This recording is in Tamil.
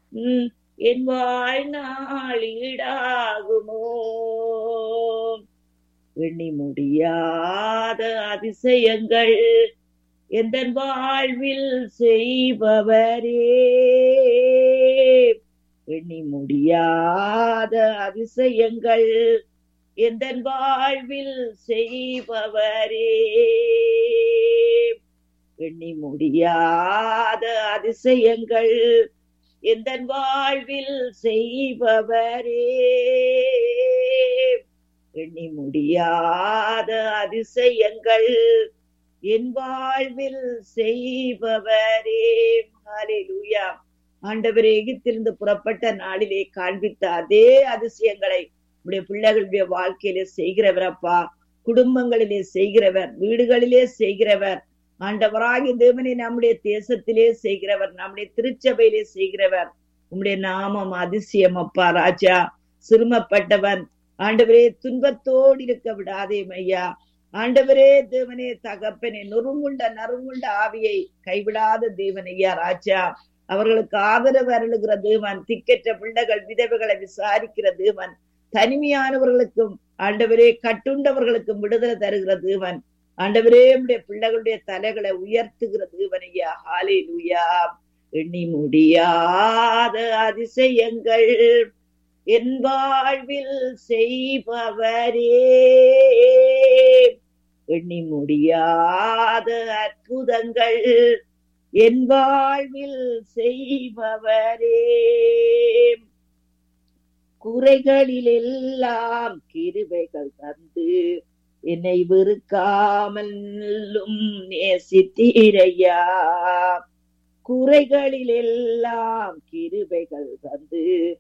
உம், என் வாழ்நாள் ஈடாகுமோ எண்ணி முடியாத அதிசயங்கள் எந்த வாழ்வில் செய்பவரே எண்ணி முடியாத அதிசயங்கள் எந்த வாழ்வில் செய்பவரே எண்ணி முடியாத அதிசயங்கள் எந்த வாழ்வில் செய்பவரே எண்ணி முடியாத அதிசயங்கள் என் வாழ்வில் செய்பவரே ஹalleluya ஆண்டவரே எகிப்திலிருந்து புறப்பட்ட நாளிலே காண்பித்த அதே அதிசயங்களை உடைய பிள்ளைகளுடைய வாழ்க்கையிலே செய்கிறவரப்பா குடும்பங்களிலே செய்கிறவர் வீடுகளிலே செய்கிறவர் ஆண்டவராகிய தேவனை நம்முடைய தேசத்திலே செய்கிறவர் நம்முடைய திருச்சபையிலே செய்கிறவர் உம்முடைய நாமம் அதிசயம் அப்பா ராஜா சிறுமப்பட்டவன் ஆண்டவரே துன்பத்தோடு இருக்க விடாதே ஐயா ஆண்டவரே தேவனே தகப்பனே நொறுங்குண்ட நறுங்குண்ட ஆவியை கைவிடாத தேவன் ஐயா ராஜா அவர்களுக்கு ஆதரவு அருளுகிற தேவன் திக்கற்ற பிள்ளைகள் விதவைகளை விசாரிக்கிற தேவன் தனிமையானவர்களுக்கும் ஆண்டவரே கட்டுண்டவர்களுக்கும் விடுதலை தருகிற தேவன் ஆண்டவரே உடைய பிள்ளைகளுடைய தலைகளை உயர்த்துகிற தேவன் ஐயா ஹாலே லூயா எண்ணி முடியாத அதிசயங்கள் என் வாழ்வில் செய்பவரே எண்ணி முடியாத அற்புதங்கள் என் வாழ்வில் செய்பவரே குறைகளில் எல்லாம் கிருபைகள் தந்து என்னை வெறுக்காமலும் நேசித்தீரையா குறைகளில் எல்லாம் கிருபைகள் தந்து